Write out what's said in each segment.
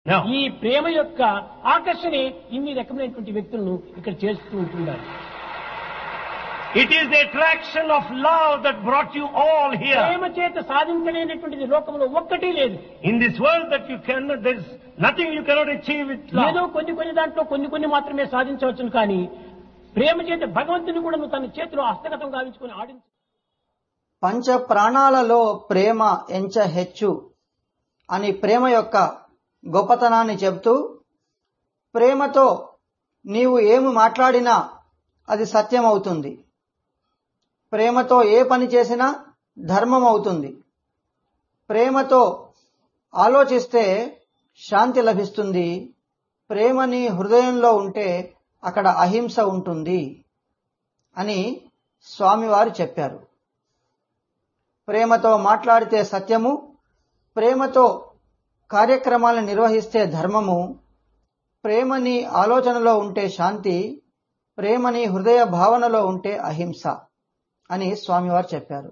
No. ఈ ప్రేమ యొక్క ఆకర్షణే ఇన్ని రకమైనటువంటి వ్యక్తులను ఇక్కడ చేస్తూ ఉంటున్నారు It is the attraction of love that brought you all here. ప్రేమ చేత సాధించలేనటువంటిది లోకంలో ఒక్కటి లేదు In this world that you cannot, there is nothing you cannot achieve with ఏదో love. కొన్ని కొన్ని దాంట్లో కొన్ని కొన్ని మాత్రమే సాధించవచ్చును కానీ ప్రేమ చేత భగవంతుని కూడా నువ్వు తన చేతిలో హస్తగతం గావించుకుని ఆడించు పంచ ప్రాణాలలో ప్రేమ ఎంచ హెచ్చు అని ప్రేమ యొక్క గొప్పతనాన్ని చెబుతూ ప్రేమతో నీవు ఏమి మాట్లాడినా అది సత్యం అవుతుంది ప్రేమతో ఏ పని చేసినా ధర్మం అవుతుంది ప్రేమతో ఆలోచిస్తే శాంతి లభిస్తుంది ప్రేమ నీ హృదయంలో ఉంటే అక్కడ అహింస ఉంటుంది అని స్వామివారు చెప్పారు ప్రేమతో మాట్లాడితే సత్యము ప్రేమతో కార్యక్రమాలను నిర్వహిస్తే ధర్మము ప్రేమని ఆలోచనలో ఉంటే శాంతి ప్రేమని హృదయ భావనలో ఉంటే అహింస అని స్వామివారు చెప్పారు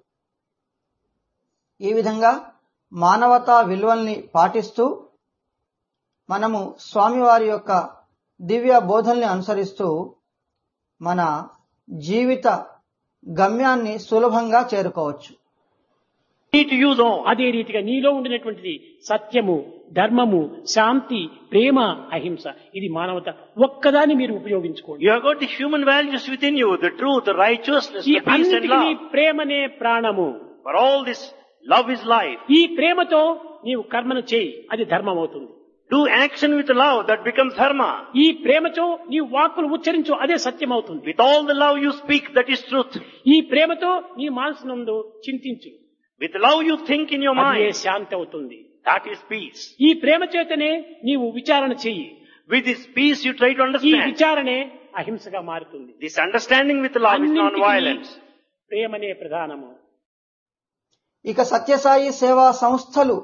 ఈ విధంగా మానవతా విలువల్ని పాటిస్తూ మనము స్వామివారి యొక్క దివ్య బోధల్ని అనుసరిస్తూ మన జీవిత గమ్యాన్ని సులభంగా చేరుకోవచ్చు Need to use all. అదే రీతిగా నీలో ఉండినటువంటిది సత్యము ధర్మము శాంతి ప్రేమ అహింస ఇది మానవత ఒక్కదాన్ని మీరు ఉపయోగించుకోండి You have got the human values within you, the truth, the righteousness, ఈ the peace and అన్నిటికీ love. ప్రేమనే ప్రాణము For all this, love is life. ఈ ప్రేమతో నీవు కర్మను చేయి అది ధర్మం అవుతుంది Do action with love, that becomes dharma. ఈ ప్రేమతో నీవు వాక్కులు ఉచ్చరించు అదే సత్యం అవుతుంది With all the love you speak, that is truth. ఈ ప్రేమతో నీ మనసునందు చింతించు With love you think in your అదే mind, శాంతి అవుతుంది that is peace. ఈ ప్రేమ చేతనే నీవు విచారణ చెయ్యి With this peace you try to ఈ understand. విచారణే అహింసగా మారుతుంది This understanding with love is అన్నింటికీ non-violence. ప్రేమనే ప్రధానము ఇక సత్యసాయి సేవా సంస్థలు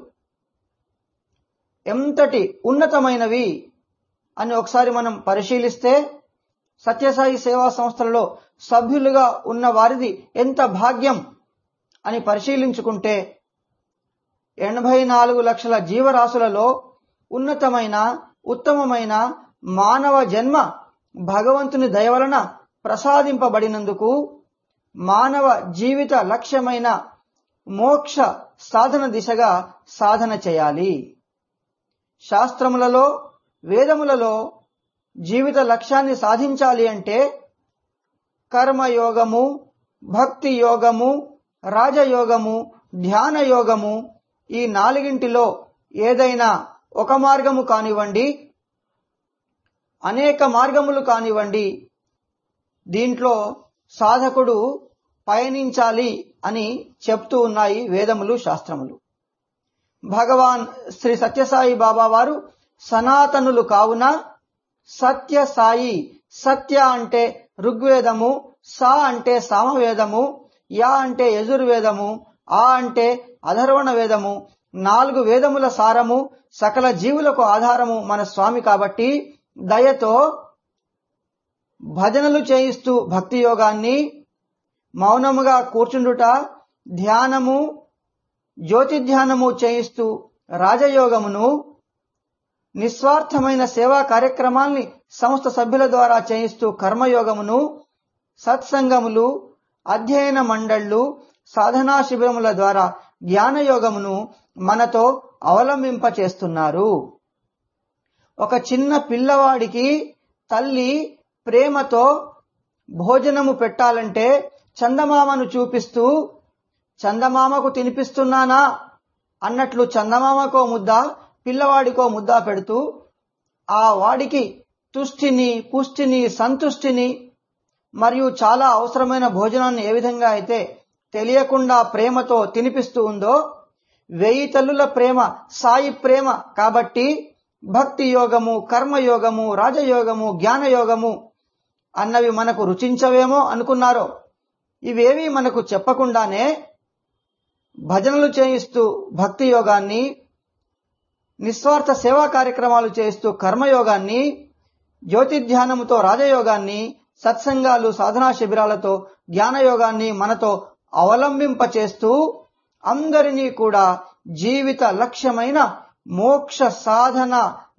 ఎంతటి ఉన్నతమైనవి అని ఒకసారి మనం పరిశీలిస్తే సత్యసాయి సేవా సంస్థలలో సభ్యులుగా ఉన్న వారిది ఎంత భాగ్యం అని పరిశీలించుకుంటే ఎనభై నాలుగు లక్షల జీవరాశులలో ఉన్నతమైన ఉత్తమమైన మానవ జన్మ భగవంతుని దయ వలన ప్రసాదింపబడినందుకు మానవ జీవిత లక్ష్యమైన మోక్ష సాధన దిశగా సాధన చేయాలి శాస్త్రములలో వేదములలో జీవిత లక్ష్యాన్ని సాధించాలి అంటే కర్మయోగము భక్తి యోగము రాజయోగము ధ్యాన యోగము ఈ నాలుగింటిలో ఏదైనా ఒక మార్గము కానివ్వండి అనేక మార్గములు కానివ్వండి దీంట్లో సాధకుడు పయనించాలి అని చెప్తూ ఉన్నాయి వేదములు శాస్త్రములు భగవాన్ శ్రీ సత్యసాయి బాబా వారు సనాతనులు కావున సత్య సాయి సత్య అంటే ఋగ్వేదము సా అంటే సామవేదము యా అంటే యజుర్వేదము ఆ అంటే అధర్వణ వేదము నాలుగు వేదముల సారము సకల జీవులకు ఆధారము మన స్వామి కాబట్టి దయతో భజనలు చేయిస్తూ భక్తి యోగాన్ని మౌనముగా కూర్చుండుట ధ్యానము జ్యోతి ధ్యానము చేయిస్తూ రాజయోగమును నిస్వార్థమైన సేవా కార్యక్రమాల్ని సంస్థ సభ్యుల ద్వారా చేయిస్తూ కర్మయోగమును సత్సంగములు అధ్యయన మండళ్లు సాధనా శిబిరముల ద్వారా జ్ఞానయోగమును మనతో అవలంబింపచేస్తున్నారు ఒక చిన్న పిల్లవాడికి తల్లి ప్రేమతో భోజనము పెట్టాలంటే చందమామను చూపిస్తూ చందమామకు తినిపిస్తున్నానా అన్నట్లు చందమామకో ముద్ద పిల్లవాడికో ముద్ద పెడుతూ ఆ వాడికి తుష్టిని పుష్టిని సంతుష్టిని మరియు చాలా అవసరమైన భోజనాన్ని ఏ విధంగా అయితే తెలియకుండా ప్రేమతో తినిపిస్తూ ఉందో వెయ్యి తల్లుల ప్రేమ సాయి ప్రేమ కాబట్టి భక్తి యోగము కర్మయోగము రాజయోగము జ్ఞానయోగము అన్నవి మనకు రుచించవేమో అనుకున్నారో ఇవేవి మనకు చెప్పకుండానే భజనలు చేయిస్తూ భక్తి యోగాన్ని నిస్వార్థ సేవా కార్యక్రమాలు చేయిస్తూ కర్మయోగాన్ని జ్యోతి ధ్యానముతో రాజయోగాన్ని సత్సంగాలు సాధనా శిబిరాలతో జ్ఞానయోగాన్ని మనతో అవలంబింపచేస్తూ అందరినీ కూడా జీవిత లక్ష్యమైన మోక్ష సాధన